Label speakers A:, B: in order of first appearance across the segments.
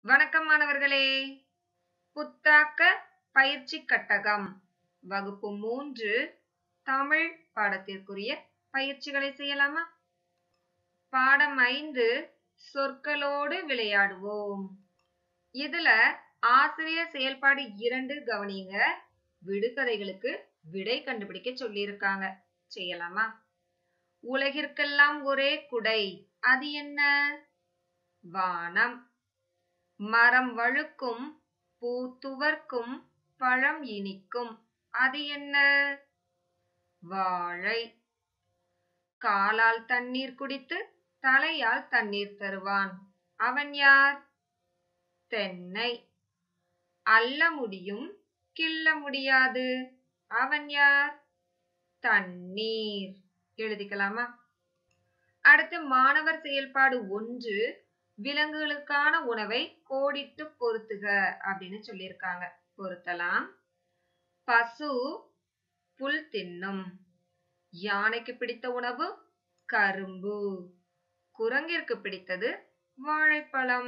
A: வணக்கம் மாணவர்களே புத்தாக்க பயிற்சி கட்டகம் வகுப்பு மூன்று தமிழ் பாடத்திற்குரிய பயிற்சிகளை செய்யலாமா பாடம் ஐந்து சொற்களோடு விளையாடுவோம் இதுல ஆசிரியர் செயல்பாடு இரண்டு கவனிங்க விடுகதைகளுக்கு விடை கண்டுபிடிக்க சொல்லியிருக்காங்க செய்யலாமா உலகிற்கெல்லாம் ஒரே குடை அது என்ன வானம் மரம் வழுக்கும் பூ துவர்க்கும் பழம் இனிக்கும் அது என்ன வாழை காலால் தண்ணீர் குடித்து தலையால் தண்ணீர் தருவான் அவன் யார் தென்னை அள்ள முடியும் கிள்ள முடியாது அவன் யார் தண்ணீர் எழுதிக்கலாமா அடுத்து மாணவர் செயல்பாடு ஒன்று விலங்குகளுக்கான உணவை கோடிட்டு பொருத்துக அப்படின்னு சொல்லியிருக்காங்க பொருத்தலாம் பசு புல் தின்னும் யானைக்கு பிடித்த உணவு கரும்பு குரங்கிற்கு பிடித்தது வாழைப்பழம்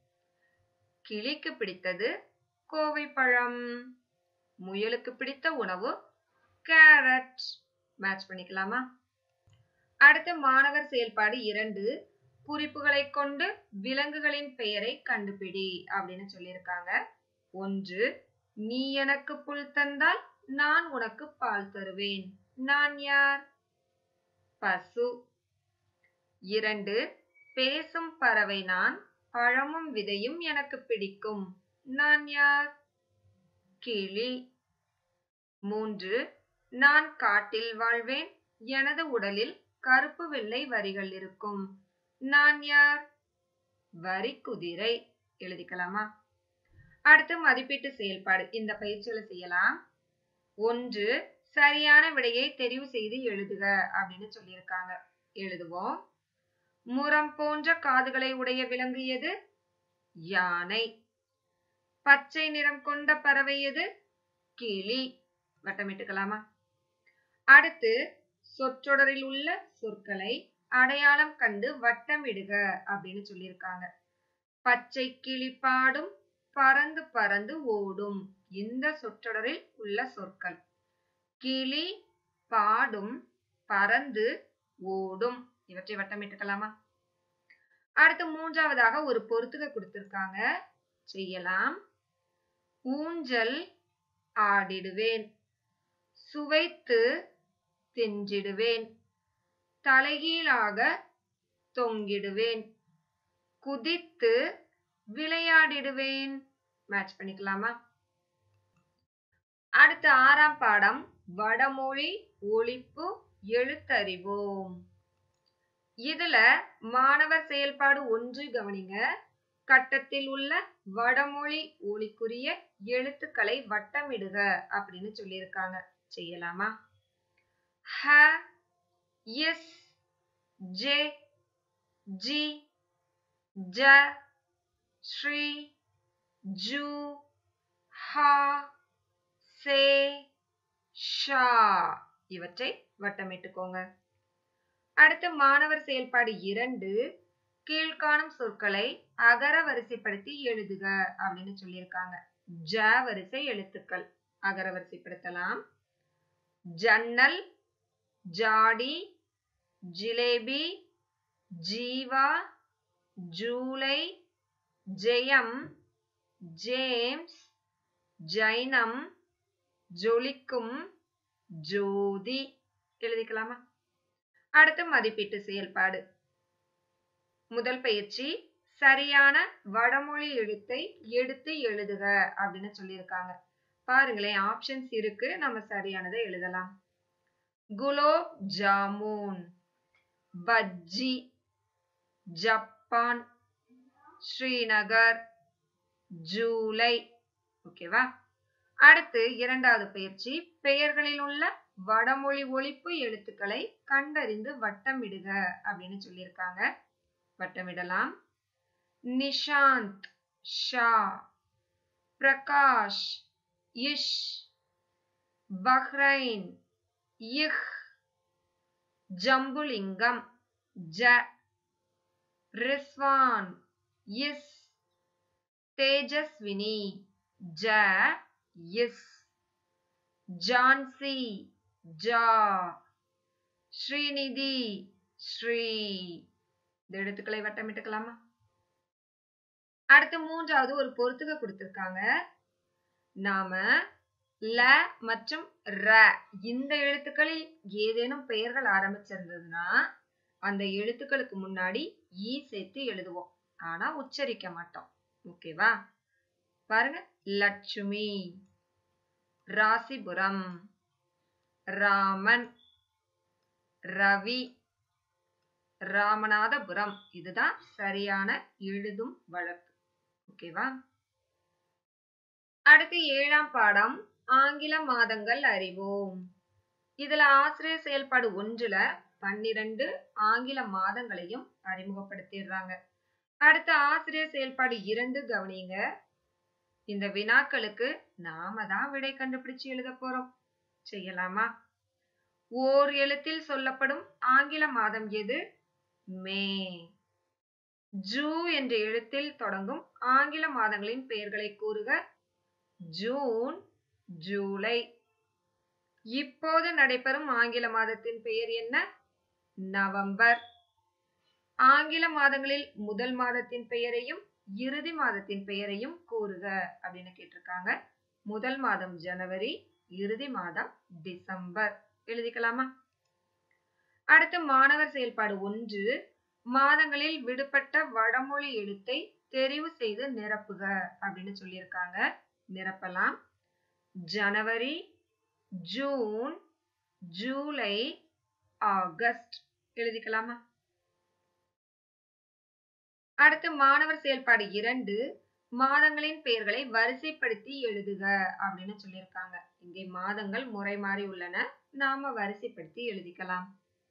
A: கிளிக்கு பிடித்தது கோவைப்பழம் முயலுக்கு பிடித்த உணவு கேரட் மேட்ச் பண்ணிக்கலாமா அடுத்து மாணவர் செயல்பாடு இரண்டு குறிப்புகளை கொண்டு விலங்குகளின் பெயரை கண்டுபிடி அப்படின்னு சொல்லியிருக்காங்க ஒன்று நீ எனக்கு புல் தந்தால் நான் உனக்கு பால் தருவேன் நான் யார் பசு இரண்டு பேசும் பறவை நான் பழமும் விதையும் எனக்கு பிடிக்கும் நான் யார் கிளி மூன்று நான் காட்டில் வாழ்வேன் எனது உடலில் கருப்பு வெள்ளை வரிகள் இருக்கும் நான் யார் வரி குதிரை எழுதிக்கலாமா அடுத்து மதிப்பீட்டு செயல்பாடு இந்த பயிற்சிகளை செய்யலாம் ஒன்று சரியான விடையை தெரிவு செய்து எழுதுக அப்படின்னு சொல்லியிருக்காங்க எழுதுவோம் முரம் போன்ற காதுகளை உடைய விலங்கு எது யானை பச்சை நிறம் கொண்ட பறவை எது கிளி வட்டமிட்டுக்கலாமா அடுத்து சொற்றொடரில் உள்ள சொற்களை அடையாளம் கண்டு வட்டமிடுக அப்படின்னு சொல்லியிருக்காங்க பச்சை கிளி பாடும் பறந்து பறந்து ஓடும் இந்த சொற்றொடரில் உள்ள சொற்கள் கிளி பாடும் பறந்து ஓடும் இவற்றை வட்டமிட்டுக்கலாமா அடுத்து மூன்றாவதாக ஒரு பொருத்துக கொடுத்திருக்காங்க செய்யலாம் ஊஞ்சல் ஆடிடுவேன் சுவைத்து தின்றிடுவேன் தலைகீழாக தொங்கிடுவேன் குதித்து விளையாடிடுவேன் மேட்ச் பண்ணிக்கலாமா அடுத்த ஆறாம் பாடம் வடமொழி ஒழிப்பு எழுத்தறிவோம் இதுல மாணவர் செயல்பாடு ஒன்று கவனிங்க கட்டத்தில் உள்ள வடமொழி ஒளிக்குரிய எழுத்துக்களை வட்டமிடுக அப்படின்னு சொல்லியிருக்காங்க செய்யலாமா ஹ எஸ் ஜே ஜி ஜ ஸ்ரீ ஜூ ஹா சே ஷா இவற்றை வட்டமிட்டுக்கோங்க அடுத்து மாணவர் செயல்பாடு இரண்டு கீழ்காணும் சொற்களை அகர வரிசைப்படுத்தி எழுதுக அப்படின்னு சொல்லியிருக்காங்க ஜ வரிசை எழுத்துக்கள் அகர வரிசைப்படுத்தலாம் ஜன்னல் ஜாடி ஜிலேபி ஜீவா ஜூலை ஜெயம் ஜேம்ஸ் ஜைனம் ஜொலிக்கும் ஜோதி எழுதிக்கலாமா அடுத்து மதிப்பீட்டு செயல்பாடு முதல் பயிற்சி சரியான வடமொழி எழுத்தை எடுத்து எழுதுக அப்படின்னு சொல்லியிருக்காங்க பாருங்களேன் ஆப்ஷன்ஸ் இருக்கு நம்ம சரியானதை எழுதலாம் குலோப் ஜாமூன் பஜ்ஜி ஜப்பான் ஸ்ரீநகர் ஜூலை ஓகேவா அடுத்து இரண்டாவது பயிற்சி பெயர்களில் உள்ள வடமொழி ஒழிப்பு எழுத்துக்களை கண்டறிந்து வட்டமிடுக அப்படின்னு சொல்லியிருக்காங்க வட்டமிடலாம் நிஷாந்த் ஷா பிரகாஷ் இஷ் பஹ்ரைன் இஹ் ஜம்புலிங்கம் ஜ ரிஸ்வான் இஸ் தேஜஸ்வினி ஜ இஸ் ஜான்சி ஜா ஸ்ரீநிதி ஸ்ரீ இந்த எழுத்துக்களை வட்டமிட்டுக்கலாமா அடுத்து மூன்றாவது ஒரு பொறுத்துக கொடுத்திருக்காங்க நாம ல மற்றும் ர இந்த எழுத்துக்களில் ஏதேனும் பெயர்கள் ஆரம்பிச்சிருந்ததுன்னா அந்த எழுத்துக்களுக்கு முன்னாடி ஈ சேர்த்து எழுதுவோம் ஆனா உச்சரிக்க மாட்டோம் ஓகேவா பாருங்க லட்சுமி ராசிபுரம் ராமன் ரவி ராமநாதபுரம் இதுதான் சரியான எழுதும் வழக்கு ஓகேவா அடுத்து ஏழாம் பாடம் ஆங்கில மாதங்கள் அறிவோம் இதுல ஆசிரியர் செயல்பாடு ஒன்றுல பன்னிரண்டு ஆங்கில மாதங்களையும் அறிமுகப்படுத்திடுறாங்க அடுத்து ஆசிரியர் செயல்பாடு இரண்டு கவனிங்க இந்த வினாக்களுக்கு நாம தான் விடை கண்டுபிடிச்சு எழுத போறோம் செய்யலாமா ஓர் எழுத்தில் சொல்லப்படும் ஆங்கில மாதம் எது மே ஜூ என்ற எழுத்தில் தொடங்கும் ஆங்கில மாதங்களின் பெயர்களை கூறுக ஜூன் ஜூலை இப்போது நடைபெறும் ஆங்கில மாதத்தின் பெயர் என்ன நவம்பர் ஆங்கில மாதங்களில் முதல் மாதத்தின் பெயரையும் இறுதி மாதத்தின் பெயரையும் கூறுக அப்படின்னு கேட்டிருக்காங்க முதல் மாதம் ஜனவரி இறுதி மாதம் டிசம்பர் எழுதிக்கலாமா அடுத்து மாணவர் செயல்பாடு ஒன்று மாதங்களில் விடுபட்ட வடமொழி எழுத்தை தெரிவு செய்து நிரப்புக அப்படின்னு சொல்லியிருக்காங்க நிரப்பலாம் ஜனவரி ஜூன் ஜூலை ஆகஸ்ட் எழுதிக்கலாமா அடுத்து மாணவர் செயல்பாடு இரண்டு மாதங்களின் பெயர்களை வரிசைப்படுத்தி எழுதுக அப்படின்னு சொல்லியிருக்காங்க இங்கே மாதங்கள் முறை மாறி உள்ளன நாம வரிசைப்படுத்தி எழுதிக்கலாம்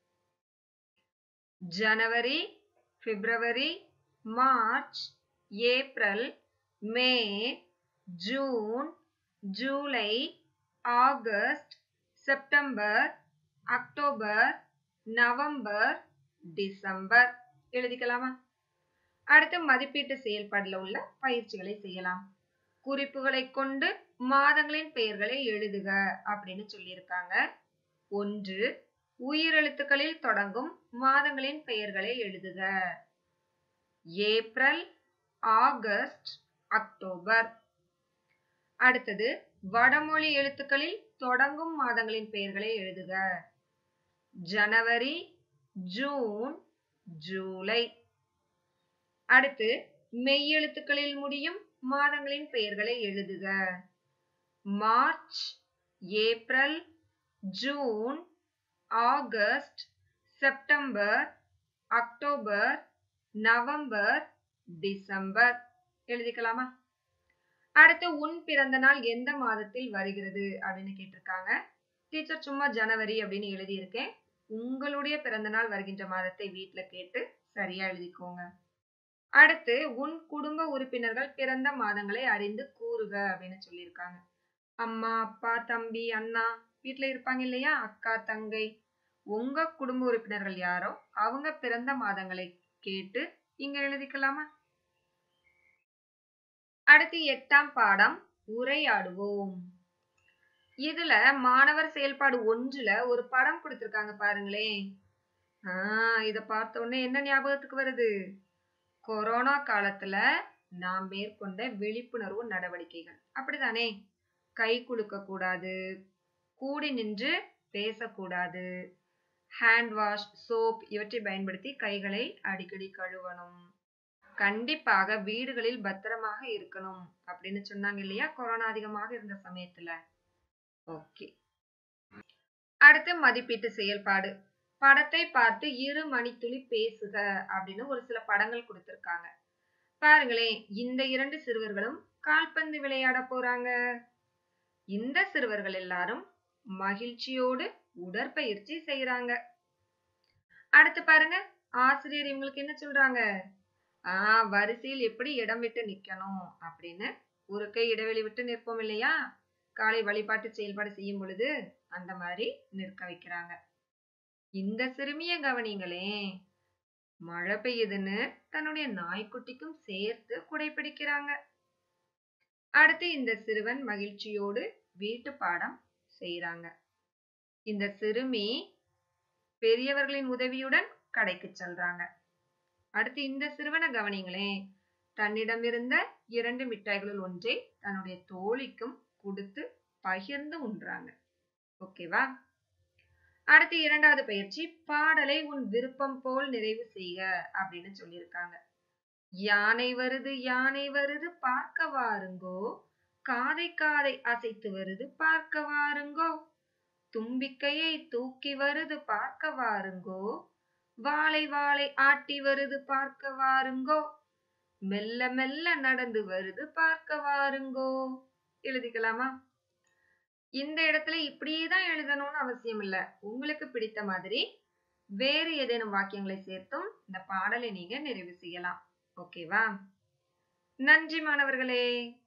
A: ஜனவரி பிப்ரவரி மார்ச் ஏப்ரல் மே ஜூன் ஜூலை ஆகஸ்ட் செப்டம்பர் அக்டோபர் நவம்பர் டிசம்பர் எழுதிக்கலாமா அடுத்து மதிப்பீட்டு செயல்பாடுல உள்ள பயிற்சிகளை செய்யலாம் குறிப்புகளை கொண்டு மாதங்களின் பெயர்களை எழுதுக அப்படின்னு சொல்லியிருக்காங்க ஒன்று உயிரெழுத்துக்களில் தொடங்கும் மாதங்களின் பெயர்களை எழுதுக ஏப்ரல் ஆகஸ்ட் அக்டோபர் அடுத்தது வடமொழி எழுத்துக்களில் தொடங்கும் மாதங்களின் பெயர்களை எழுதுக ஜனவரி ஜூன் ஜூலை அடுத்து மெய்யெழுத்துக்களில் முடியும் மாதங்களின் பெயர்களை எழுதுக மார்ச் ஏப்ரல் ஜூன் ஆகஸ்ட் செப்டம்பர் அக்டோபர் நவம்பர் டிசம்பர் எழுதிக்கலாமா அடுத்து உன் பிறந்த நாள் எந்த மாதத்தில் வருகிறது அப்படின்னு கேட்டிருக்காங்க டீச்சர் சும்மா ஜனவரி அப்படின்னு எழுதியிருக்கேன் உங்களுடைய பிறந்த நாள் வருகின்ற மாதத்தை வீட்டுல கேட்டு சரியா எழுதிக்கோங்க அடுத்து உன் குடும்ப உறுப்பினர்கள் பிறந்த மாதங்களை அறிந்து கூறுக அப்படின்னு சொல்லியிருக்காங்க அம்மா அப்பா தம்பி அண்ணா வீட்டுல இருப்பாங்க இல்லையா அக்கா தங்கை உங்க குடும்ப உறுப்பினர்கள் யாரோ அவங்க பிறந்த மாதங்களை கேட்டு இங்க எழுதிக்கலாமா அடுத்து எட்டாம் பாடம் உரையாடுவோம் இதுல மாணவர் செயல்பாடு ஒன்றுல ஒரு படம் கொடுத்திருக்காங்க பாருங்களேன் ஆஹ் இத பார்த்த உடனே என்ன ஞாபகத்துக்கு வருது கொரோனா காலத்துல நாம் மேற்கொண்ட விழிப்புணர்வு நடவடிக்கைகள் அப்படிதானே கை குலுக்க கூடாது கூடி நின்று பேசக்கூடாது ஹேண்ட் வாஷ் சோப் இவற்றை பயன்படுத்தி கைகளை அடிக்கடி கழுவணும் கண்டிப்பாக வீடுகளில் பத்திரமாக இருக்கணும் அப்படின்னு சொன்னாங்க இல்லையா கொரோனா அதிகமாக இருந்த சமயத்துல ஓகே அடுத்து மதிப்பீட்டு செயல்பாடு படத்தை பார்த்து இரு மணித்துளி பேசுக அப்படின்னு ஒரு சில படங்கள் கொடுத்திருக்காங்க பாருங்களேன் இந்த இரண்டு சிறுவர்களும் கால்பந்து விளையாட போறாங்க இந்த சிறுவர்கள் எல்லாரும் மகிழ்ச்சியோடு உடற்பயிற்சி செய்யறாங்க அடுத்து பாருங்க ஆசிரியர் இவங்களுக்கு என்ன சொல்றாங்க ஆஹ் வரிசையில் எப்படி இடம் விட்டு நிக்கணும் அப்படின்னு ஒரு கை இடைவெளி விட்டு நிற்போம் இல்லையா காலை வழிபாட்டு செயல்பாடு செய்யும் பொழுது அந்த மாதிரி நிற்க வைக்கிறாங்க இந்த சிறுமிய கவனிங்களேன் மழை பெய்யுதுன்னு தன்னுடைய நாய்க்குட்டிக்கும் சேர்த்து குடை பிடிக்கிறாங்க அடுத்து இந்த சிறுவன் மகிழ்ச்சியோடு வீட்டு பாடம் செய்யறாங்க இந்த சிறுமி பெரியவர்களின் உதவியுடன் கடைக்கு செல்றாங்க அடுத்து இந்த சிறுவனை கவனிங்களேன் தன்னிடம் இருந்த இரண்டு மிட்டாய்களுள் ஒன்றை தன்னுடைய தோழிக்கும் கொடுத்து பகிர்ந்து உண்றாங்க ஓகேவா அடுத்து இரண்டாவது பயிற்சி பாடலை உன் விருப்பம் போல் நிறைவு செய்க அப்படின்னு சொல்லியிருக்காங்க யானை வருது யானை வருது பார்க்க வாருங்கோ காதை காதை அசைத்து வருது பார்க்க வாருங்கோ தும்பிக்கையை தூக்கி வருது பார்க்க வாருங்கோ வாளை வாளை ஆட்டி வருது பார்க்க வாருங்கோ மெல்ல மெல்ல நடந்து வருது பார்க்க வாருங்கோ எழுதிக்கலாமா இந்த இடத்துல இப்படியே தான் எழுதணும்னு அவசியம் இல்ல உங்களுக்கு பிடித்த மாதிரி வேறு ஏதேனும் வாக்கியங்களை சேர்த்தும் இந்த பாடலை நீங்க நிறைவு செய்யலாம் ஓகேவா நன்றி மாணவர்களே